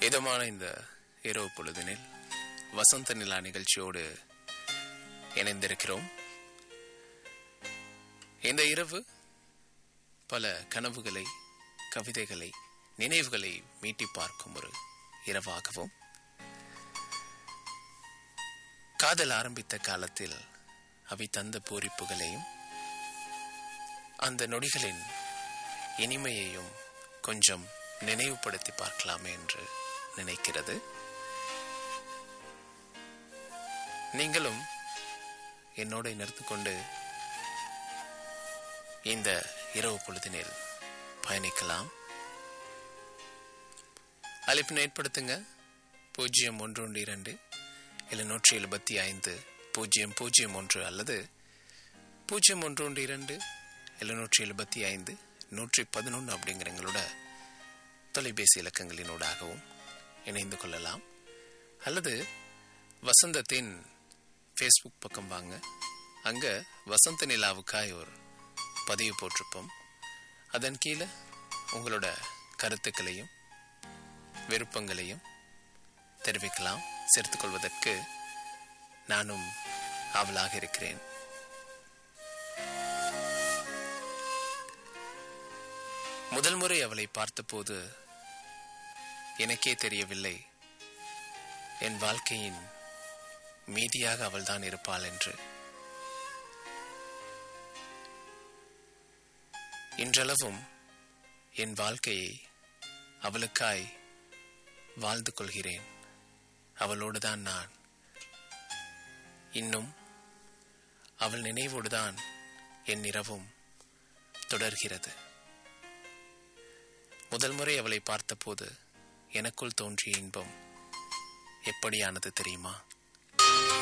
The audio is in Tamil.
இதமான இந்த இரவு பொழுதினில் வசந்த நிலா நிகழ்ச்சியோடு இணைந்திருக்கிறோம் இந்த இரவு பல கனவுகளை கவிதைகளை நினைவுகளை மீட்டி பார்க்கும் ஒரு இரவாகவும் காதல் ஆரம்பித்த காலத்தில் அவை தந்த பூரிப்புகளையும் அந்த நொடிகளின் இனிமையையும் கொஞ்சம் நினைவுபடுத்தி பார்க்கலாமே என்று நினைக்கிறது நீங்களும் என்னோடு இணைந்து கொண்டு இந்த இரவு பொழுதினில் பயணிக்கலாம் அழைப்பினை ஏற்படுத்துங்க பூஜ்ஜியம் ஒன்று ஒன்று இரண்டு எழுநூற்றி எழுபத்தி ஐந்து பூஜ்ஜியம் பூஜ்ஜியம் ஒன்று அல்லது பூஜ்ஜியம் ஒன்று ஒன்று இரண்டு எழுநூற்றி எழுபத்தி ஐந்து நூற்றி பதினொன்று அப்படிங்கிற எங்களோட தொலைபேசி இலக்கங்களினூடாகவும் இணைந்து கொள்ளலாம் அல்லது வசந்தத்தின் ஃபேஸ்புக் பக்கம் வாங்க அங்கே வசந்த நிலாவுக்காய் ஒரு பதிவு போட்டிருப்போம் அதன் கீழே உங்களோட கருத்துக்களையும் விருப்பங்களையும் தெரிவிக்கலாம் சேர்த்துக் கொள்வதற்கு நானும் ஆவலாக இருக்கிறேன் முதல் முறை அவளை பார்த்தபோது எனக்கே தெரியவில்லை என் வாழ்க்கையின் மீதியாக அவள்தான் இருப்பாள் என்று இன்றளவும் என் வாழ்க்கையை அவளுக்காய் வாழ்ந்து கொள்கிறேன் அவளோடு தான் நான் இன்னும் அவள் நினைவோடுதான் என் இரவும் தொடர்கிறது முதல் முறை அவளை பார்த்தபோது எனக்குள் தோன்றிய இன்பம் எப்படியானது தெரியுமா